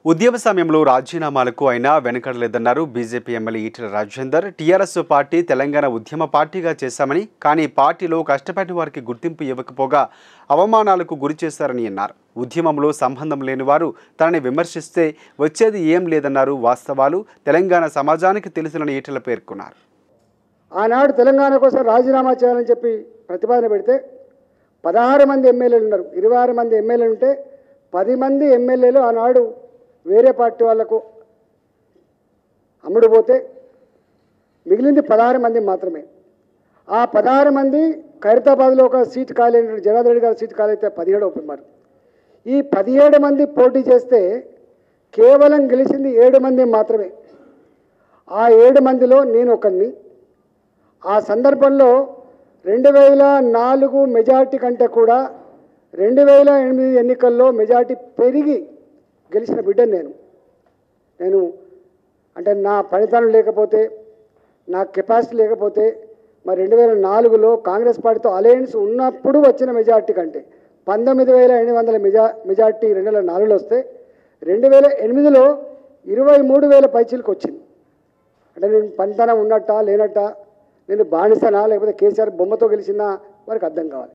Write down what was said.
ఉద్యమ సమయంలో రాజీనామాలకు అయినా వెనకడలేదన్నారు BJP MLA Etela Rajender TRS party Telangana ఉద్యమ పార్టీగా చేశామని కానీ పార్టీలో కష్టపడిన వారికి గుర్తింపు ఇవ్వకపోగా అవమానాలకు గురి చేశారని అన్నారు ఉద్యమంలో సంబంధం లేని వారు తనని విమర్శిస్తే వచ్చేది ఏం లేదన్నారు వాస్తవాలు తెలంగాణ సమాజానికి తెలుసునని ఈటెల పేర్కొన్నారు ఆనాడు తెలంగాణ కోసం రాజీనామా చేయాలని చెప్పి ప్రతిపాదన పెడితే పదహారు మంది ఎమ్మెల్యేలు ఉన్నారు ఇరవై ఆరు మంది ఎమ్మెల్యేలు ఉంటే పది మంది ఎమ్మెల్యేలు ఆనాడు వేరే పార్టీ వాళ్లకు అమ్ముడు పోతే మిగిలింది పదహారు మంది మాత్రమే ఆ పదహారు మంది ఖైరతాబాద్లో ఒక సీట్ ఖాళీ అయిన జనార్దన్ రెడ్డి గారి సీట్ ఖాళీ అయితే పదిహేడు ఒప్పున్నారు ఈ పదిహేడు మంది పోటీ చేస్తే కేవలం గెలిచింది ఏడు మంది మాత్రమే ఆ ఏడు మందిలో నేను ఒకరిని ఆ సందర్భంలో రెండు వేల నాలుగు మెజార్టీ కంటే కూడా రెండు వేల ఎనిమిది ఎన్నికల్లో మెజార్టీ పెరిగి గెలిచిన బిడ్డను నేను నేను అంటే నా పనితనం లేకపోతే నా కెపాసిటీ లేకపోతే మరి రెండు వేల నాలుగులో కాంగ్రెస్ పార్టీతో అలయన్స్ ఉన్నప్పుడు వచ్చిన మెజార్టీ కంటే పంతొమ్మిది వేల ఎనిమిది వందల మెజా మెజార్టీ రెండు వేల నాలుగులో వస్తే రెండు వేల ఎనిమిదిలో ఇరవై మూడు వేల పైచీలకు వచ్చింది అంటే నేను పనితనం ఉన్నట్టా లేనట్టా నేను బానిసనా లేకపోతే కేసీఆర్ బొమ్మతో గెలిచినా వారికి అర్థం కావాలి